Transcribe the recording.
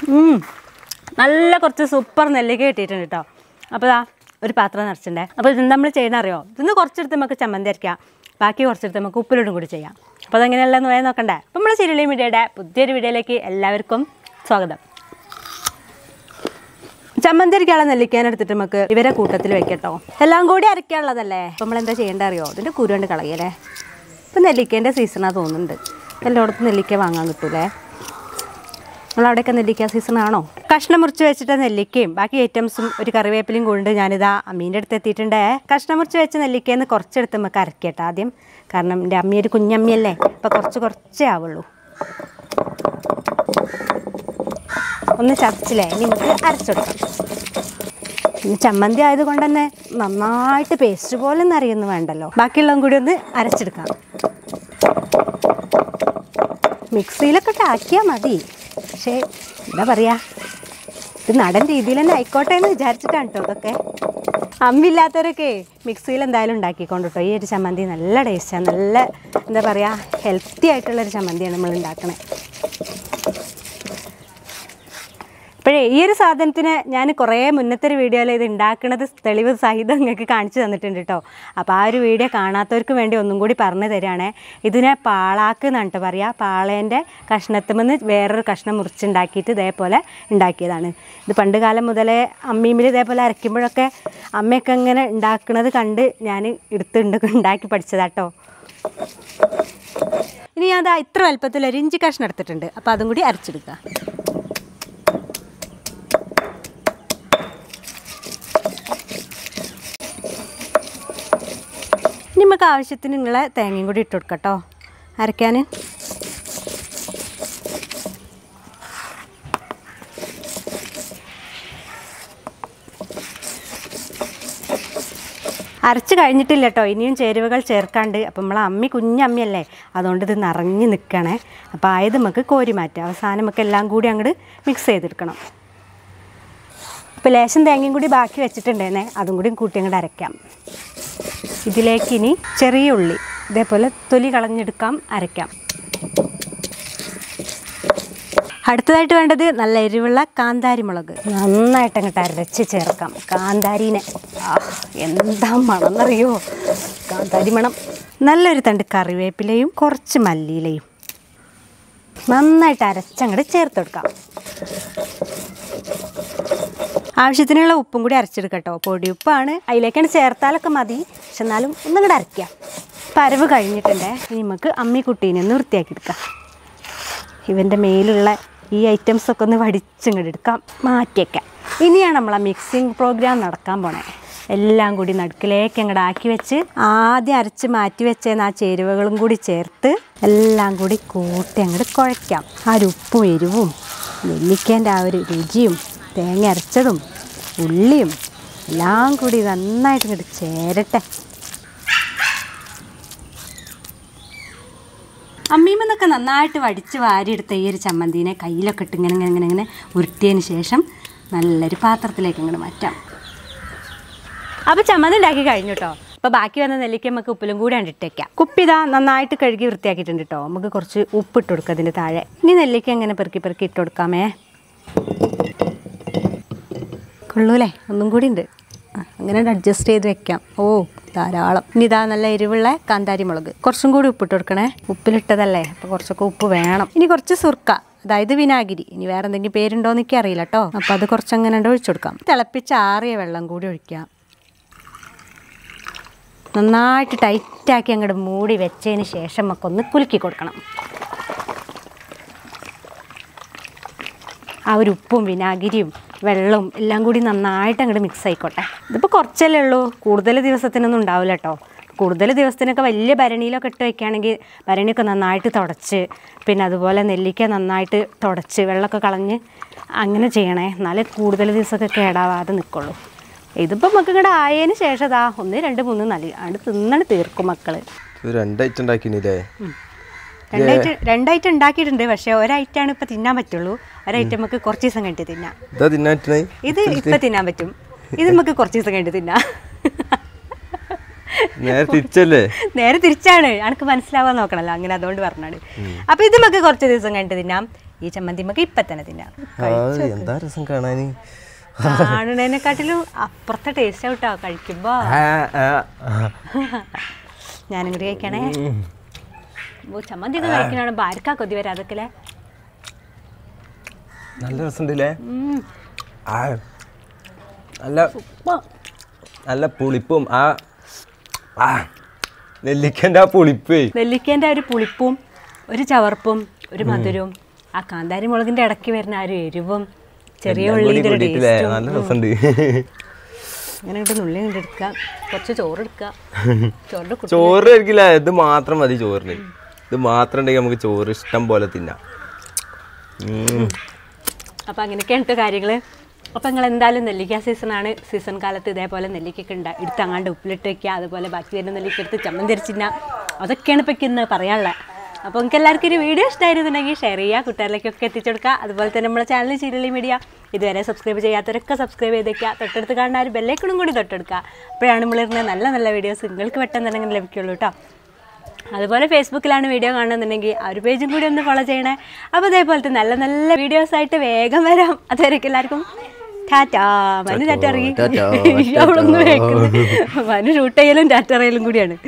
ഉം. നല്ല കുറച്ച് സൂപ്പർ നെല്ലിക്ക കിട്ടിയിട്ടുണ്ട് കേട്ടോ അപ്പോൾ ദാ ഒരു പാത്രം നിറച്ചിട്ടുണ്ടേ അപ്പോൾ ഇത് നമ്മൾ ചെയ്യണ അറിയോ ഇതിന്ന് കുറച്ചെടുത്ത് നമുക്ക് ചമ്മന്തി അരയ്ക്കാം ബാക്കി കുറച്ചെടുത്ത് നമുക്ക് ഉപ്പിലിടും കൂടി ചെയ്യാം അപ്പോൾ അതെങ്ങനെയല്ലെന്ന് പോയാൽ നോക്കണ്ടേ അപ്പോൾ നമ്മൾ ചിരുളി മീഡിയയുടെ പുതിയൊരു വീഡിയോയിലേക്ക് എല്ലാവർക്കും സ്വാഗതം ചമ്മന്തി അരയ്ക്കാനുള്ള നെല്ലിക്കാൻ എടുത്തിട്ട് നമുക്ക് ഇവരെ കൂട്ടത്തിൽ വെക്കട്ടോ എല്ലാം കൂടി അരയ്ക്കാനുള്ളതല്ലേ അപ്പോൾ നമ്മൾ എന്താ ചെയ്യേണ്ട അറിയോ ഇതിൻ്റെ കുരു കൊണ്ട് കളയല്ലേ ഇപ്പം നെല്ലിക്കേൻ്റെ സീസണാണ് തോന്നുന്നുണ്ട് എല്ലായിടത്തും നെല്ലിക്ക വാങ്ങാൻ കിട്ടൂലേ നമ്മളവിടെയൊക്കെ നെല്ലിക്ക സീസൺ ആണോ കഷ്ണം മുറിച്ച് വെച്ചിട്ട് നെല്ലിക്കയും ബാക്കി ഐറ്റംസും ഒരു കറിവേപ്പിലയും കൊണ്ട് ഞാനിതാ അമ്മീൻ്റെ അടുത്ത് എത്തിയിട്ടുണ്ടേ കഷ്ണം മുറിച്ച് വെച്ച നെല്ലിക്കയെന്ന് കുറച്ചെടുത്ത് നമുക്ക് അരക്കട്ടെ ആദ്യം കാരണം എൻ്റെ അമ്മി ഒരു കുഞ്ഞമ്മിയല്ലേ അപ്പം കുറച്ച് കുറച്ചേ ആവുള്ളൂ ഒന്ന് ചതച്ചില്ലേ ഇനി നമുക്ക് അരച്ചെടുക്കാം ഇനി ചമ്മന്തി ആയതുകൊണ്ട് തന്നെ നന്നായിട്ട് പേസ്റ്റ് പോലെ ഒന്നും അറിയുന്നു വേണ്ടല്ലോ ബാക്കിയുള്ളതും കൂടി ഒന്ന് അരച്ചെടുക്കാം മിക്സിയിലൊക്കെ ഇട്ട് ആക്കിയാൽ മതി പക്ഷേ എന്താ പറയുക ഇത് നടൻ രീതിയിൽ തന്നെ ആയിക്കോട്ടെ എന്ന് വിചാരിച്ചിട്ടാണ് കേട്ടോ ഇതൊക്കെ അമ്മില്ലാത്തവരൊക്കെ മിക്സിയിൽ എന്തായാലും ഉണ്ടാക്കിക്കൊണ്ട് കേട്ടോ ഈ ഒരു ചമ്മന്തി നല്ല ടേസ്റ്റാണ് നല്ല എന്താ പറയുക ഹെൽത്തി ആയിട്ടുള്ളൊരു ചമ്മന്തിയാണ് നമ്മൾ ഉണ്ടാക്കണേ അപ്പോഴേ ഈ ഒരു സാധനത്തിന് ഞാൻ കുറേ മുന്നത്തെ ഒരു വീഡിയോയിൽ ഇത് ഉണ്ടാക്കുന്നത് തെളിവ് സഹിതം നിങ്ങൾക്ക് കാണിച്ചു തന്നിട്ടുണ്ട് കേട്ടോ അപ്പോൾ ആ ഒരു വീഡിയോ കാണാത്തവർക്ക് വേണ്ടി ഒന്നും കൂടി പറഞ്ഞു തരികയാണേ ഇതിനെ പാളാക്ക് എന്നാണ് കേട്ടോ പറയുക പാളേൻ്റെ കഷ്ണത്തുമെന്ന് വേറൊരു കഷ്ണം മുറിച്ചുണ്ടാക്കിയിട്ട് ഇതേപോലെ ഉണ്ടാക്കിയതാണ് ഇത് പണ്ട് കാലം മുതലേ അമ്മീമിൽ ഇതേപോലെ അരയ്ക്കുമ്പോഴൊക്കെ അമ്മയൊക്കെ ഇങ്ങനെ ഉണ്ടാക്കുന്നത് കണ്ട് ഞാൻ എടുത്തുണ്ട് ഉണ്ടാക്കി പഠിച്ചതാട്ടോ ഇനി ഞാൻ ദാ ഇത്ര വലുപ്പത്തിൽ ഒരു ഇഞ്ചി കഷ്ണം എടുത്തിട്ടുണ്ട് അപ്പോൾ അതും കൂടി അരച്ചെടുക്കുക ഇനി നമുക്ക് ആവശ്യത്തിന് നിങ്ങളെ തേങ്ങയും കൂടി ഇട്ട് കൊടുക്കട്ടോ അരയ്ക്കാൻ അരച്ച് കഴിഞ്ഞിട്ടില്ല കേട്ടോ ഇനിയും ചേരുവകൾ ചേർക്കാണ്ട് അപ്പം നമ്മൾ അമ്മി കുഞ്ഞമ്മിയല്ലേ അതുകൊണ്ട് ഇത് നിറഞ്ഞ് നിൽക്കണേ അപ്പോൾ ആയത് നമുക്ക് കോരി മാറ്റാം അവസാനം നമുക്ക് എല്ലാം കൂടി അങ്ങോട്ട് മിക്സ് ചെയ്തെടുക്കണം ഇപ്പോൾ ലേശം തേങ്ങയും കൂടി ബാക്കി വെച്ചിട്ടുണ്ടേനെ അതും കൂടി കൂട്ടി അങ്ങോട്ട് അരയ്ക്കാം ഇതിലേക്ക് ഇനി ചെറിയ ഉള്ളി ഇതേപോലെ തൊലി കളഞ്ഞെടുക്കാം അരയ്ക്കാം അടുത്തതായിട്ട് വേണ്ടത് നല്ല എരിവുള്ള കാന്താരി മുളക് നന്നായിട്ട് അങ്ങോട്ട് അരച്ച് ചേർക്കാം കാന്താരീനെ ആ എന്താ മണം എന്നറിയോ കാന്താരി മണം നല്ലൊരു തണ്ട് കറിവേപ്പിലയും കുറച്ച് മല്ലിയിലയും നന്നായിട്ട് അരച്ചങ്ങോട്ട് ചേർത്ത് കൊടുക്കാം ആവശ്യത്തിനുള്ള ഉപ്പും കൂടി അരച്ചെടുക്കട്ടോ പൊടിയുപ്പാണ് അതിലേക്കാണ് ചേർത്താലൊക്കെ മതി പക്ഷെ എന്നാലും ഒന്നും കൂടെ അരയ്ക്കാം പരവ് കഴിഞ്ഞിട്ടുണ്ടേ ഇനി നമുക്ക് അമ്മിക്കുട്ടീനെ ഒന്ന് വൃത്തിയാക്കി എടുക്കാം ഇവൻ്റെ മേലുള്ള ഈ ഐറ്റംസ് ഒക്കെ ഒന്ന് വടിച്ചിങ്ങോട്ട് എടുക്കാം മാറ്റിയേക്കാം ഇനിയാണ് നമ്മൾ ആ മിക്സിംഗ് പ്രോഗ്രാം നടക്കാൻ പോണേ എല്ലാം കൂടി നടുക്കിലേക്ക് അങ്ങോട്ട് ആക്കി വെച്ച് ആദ്യം അരച്ച് മാറ്റി വെച്ചേന്ന് ആ ചേരുവകളും കൂടി ചേർത്ത് എല്ലാം കൂടി കൂട്ടി അങ്ങോട്ട് കുഴയ്ക്കാം ആ ഒരു ഉപ്പും എരിവും നെല്ലിക്കേൻ്റെ ആ ഒരു രുചിയും തേങ്ങ അരച്ചതും ഉള്ളിയും എല്ലാം കൂടി നന്നായിട്ട് ഇങ്ങോട്ട് ചേരട്ടെ അമ്മീമെന്നൊക്കെ നന്നായിട്ട് വടിച്ച് വാരിയെടുത്ത ഈ ഒരു ചമ്മന്തിനെ കയ്യിലൊക്കെ ഇട്ട് ഇങ്ങനെ ഇങ്ങനെ ഇങ്ങനെ ഇങ്ങനെ ഉരുട്ടിയതിന് ശേഷം നല്ലൊരു പാത്രത്തിലേക്ക് ഇങ്ങോട്ട് മാറ്റാം അപ്പോൾ ചമ്മന്തി ഉണ്ടാക്കി കഴിഞ്ഞു കേട്ടോ അപ്പോൾ ബാക്കി വന്ന നെല്ലിക്ക നമുക്ക് ഉപ്പിലും കൂടി കണ്ടിട്ടേക്കാം കുപ്പി ഇതാ നന്നായിട്ട് കഴുകി വൃത്തിയാക്കിയിട്ടുണ്ട് കേട്ടോ നമുക്ക് കുറച്ച് ഉപ്പ് ഇട്ട് കൊടുക്കാം അതിൻ്റെ താഴെ ഇനി നെല്ലിക്ക ഇങ്ങനെ പെറുക്കി പെറുക്കി ഇട്ട് കൊടുക്കാമേ കൊള്ളൂലേ ഒന്നും കൂടി ഉണ്ട് ആ, അങ്ങനെ അഡ്ജസ്റ്റ് ചെയ്ത് വെക്കാം ഓ ധാരാളം ഇനി ഇതാ നല്ല എരിവുള്ള കാന്താരി മുളക് കുറച്ചും കൂടി ഉപ്പിട്ട് കൊടുക്കണേ ഉപ്പിലിട്ടതല്ലേ അപ്പോൾ കുറച്ചൊക്കെ ഉപ്പ് വേണം ഇനി കുറച്ച് സുർക്ക അതായത് വിനാഗിരി ഇനി വേറെ എന്തെങ്കിലും പേരുണ്ടോ എന്നൊക്കെ അറിയില്ല കേട്ടോ അപ്പോൾ അത് കുറച്ചങ്ങനെ ഉണ്ട് ഒഴിച്ചു കൊടുക്കാം തിളപ്പിച്ച് ആറിയ വെള്ളം കൂടി ഒഴിക്കാം നന്നായിട്ട് ടൈറ്റാക്കി അങ്ങോട്ട് മൂടി വെച്ചതിന് ശേഷം നമുക്കൊന്ന് കുലുക്കി കൊടുക്കണം ആ ഒരു ഉപ്പും വിനാഗിരിയും വെള്ളവും എല്ലാം കൂടി നന്നായിട്ട് അങ്ങോട്ട് മിക്സ് ആയിക്കോട്ടെ ഇതിപ്പോൾ കുറച്ചല്ലേ ഉള്ളൂ കൂടുതൽ ദിവസത്തിനൊന്നും ഉണ്ടാവില്ല കേട്ടോ കൂടുതൽ ദിവസത്തിനൊക്കെ വലിയ ഭരണിയിലൊക്കെ ഇട്ട് വയ്ക്കുകയാണെങ്കിൽ ഭരണിയൊക്കെ നന്നായിട്ട് തുടച്ച് പിന്നെ അതുപോലെ നെല്ലിക്ക നന്നായിട്ട് തുടച്ച് വെള്ളമൊക്കെ കളഞ്ഞ് അങ്ങനെ ചെയ്യണേ എന്നാലേ കൂടുതൽ ദിവസമൊക്കെ കേടാവാതെ നിൽക്കുള്ളൂ ഇതിപ്പോൾ നമുക്ക് ഇങ്ങോട്ട് ആയതിന് ശേഷം ഇതാ ഒന്ന് രണ്ട് മൂന്ന് നാല് അവിടെ തിന്നണ് തീർക്കും മക്കൾ ഇത് രണ്ട് ഐറ്റം ഉണ്ടാക്കിനില്ലേ രണ്ടായിട്ട് രണ്ടായിട്ട് ഉണ്ടാക്കിയിട്ടുണ്ട് പക്ഷേ ഒരൈറ്റാണ് ഇപ്പോൾ തിന്നാൻ പറ്റുള്ളൂ ഒരൈറ്റം നമുക്ക് കുറച്ച് ദിവസം കഴിഞ്ഞിട്ട് തിന്നാം ഇതാ തിന്നാറ്റേ ഇത് ഇപ്പം തിന്നാൻ പറ്റും ഇത് നമുക്ക് കുറച്ച് ദിവസം കഴിഞ്ഞിട്ട് തിന്നാം നേരെ തിരിച്ചല്ലേ നേരെ തിരിച്ചാണ് അനക്ക് മനസ്സിലാവാൻ നോക്കണല്ലോ അങ്ങനെ അതുകൊണ്ട് പറഞ്ഞാണ് അപ്പൊ ഇത് നമുക്ക് കുറച്ച് ദിവസം കഴിഞ്ഞിട്ട് തിന്നാം ഈ ചമ്മന്തി നമുക്ക് ഇപ്പൊ തന്നെ തിന്നാം ആ, എന്താ രസം കാണാന് കാണുന്നതിനെക്കാട്ടിലും അപ്പുറത്തെ ടേസ്റ്റ് ആവട്ടോ കഴിക്കുമ്പോ ആ, ആ, ആ. ഞാനും കൂടി കഴിക്കണേ ഓ ചമ്മന്തി ഒക്കെ കഴിക്കണ ആർക്കാ കൊതി വരാ അതൊക്കെ അല്ലേ നല്ല രസമുണ്ടല്ലേ ഉം. ആ നല്ല നല്ല പുളിപ്പും ആ ആ നെല്ലിക്കൻ്റെ ആ പുളിപ്പേ നെല്ലിക്കേൻ്റെ ഒരു പുളിപ്പും ഒരു ചവർപ്പും ഒരു മധുരവും ആ കാന്താരി മുളകിന്റെ ഇടയ്ക്ക് വരുന്ന ആ ഒരു എരിവും ചെറിയ എല്ലാം കൂടി ഉള്ളിൻ്റെ ഒരു കൂടിയിട്ടില്ലേ ടേസ്റ്റും നല്ല രസമുണ്ട് അങ്ങനെ ഇട്ട് നുള്ളി കൊണ്ട് എടുക്കുക കുറച്ച് ചോറ് എടുക്കുക ചോറിന്റെ കുട്ടി ചോറ് കഴിക്കില്ല ഇത് മാത്രം മതി ചോറിന് ഇത് മാത്രം ഉണ്ടെങ്കിൽ നമുക്ക് ചോറ് ഇഷ്ടം പോലെ തിന്നാം ഉം. അപ്പം അങ്ങനെയൊക്കെയാണ് കേട്ടോ കാര്യങ്ങൾ അപ്പം നിങ്ങൾ എന്തായാലും നെല്ലിക്ക സീസണാണ് സീസൺ കാലത്ത് ഇതേപോലെ നെല്ലിക്കൊക്കെ ഉണ്ട് എടുത്ത് അങ്ങാണ്ട് ഉപ്പിലിട്ട് വെക്കുക അതുപോലെ ബാക്കി വരുന്ന നെല്ലിക്ക എടുത്ത് ചമ്മന്തി അരച്ചിന്ന അതൊക്കെയാണ് ഇപ്പം ഇന്ന് പറയാനുള്ളത് അപ്പോൾ നിങ്ങൾക്ക് എല്ലാവർക്കും ഒരു വീഡിയോ ഇഷ്ടമായിരുന്നുണ്ടെങ്കിൽ ഷെയർ ചെയ്യുക കൂട്ടുകാരിലേക്കൊക്കെ എത്തിച്ചു കൊടുക്കുക അതുപോലെ തന്നെ നമ്മുടെ ചാനൽ ചീരളി മീഡിയ ഇതുവരെ സബ്സ്ക്രൈബ് ചെയ്യാത്തവരൊക്കെ സബ്സ്ക്രൈബ് ചെയ്തേക്കുക തൊട്ടടുത്ത് കാണുന്ന ആ ഒരു ബെല്ലൈക്കണും കൂടി തൊട്ടെടുക്കുക അപ്പോഴാണ് നമ്മളിരുന്ന നല്ല നല്ല വീഡിയോസ് നിങ്ങൾക്ക് പെട്ടെന്ന് തന്നെ ലഭിക്കുള്ളൂ കേട്ടോ അതുപോലെ ഫേസ്ബുക്കിലാണ് വീഡിയോ കാണുന്നുണ്ടെങ്കിൽ ആ ഒരു പേജും കൂടി ഒന്ന് ഫോളോ ചെയ്യണേ അപ്പോൾ അതേപോലത്തെ നല്ല നല്ല വീഡിയോസ് ആയിട്ട് വേഗം വരാം അതുവരെയൊക്കെ എല്ലാവർക്കും ടാറ്റാ മനു ടാറ്റ ഇറങ്ങി ടാറ്റാ, അവളൊന്നും കേൾക്കുന്നത് മനു ഷൂട്ട് ചെയ്യലും ടാറ്റ അറിയലും കൂടിയാണ്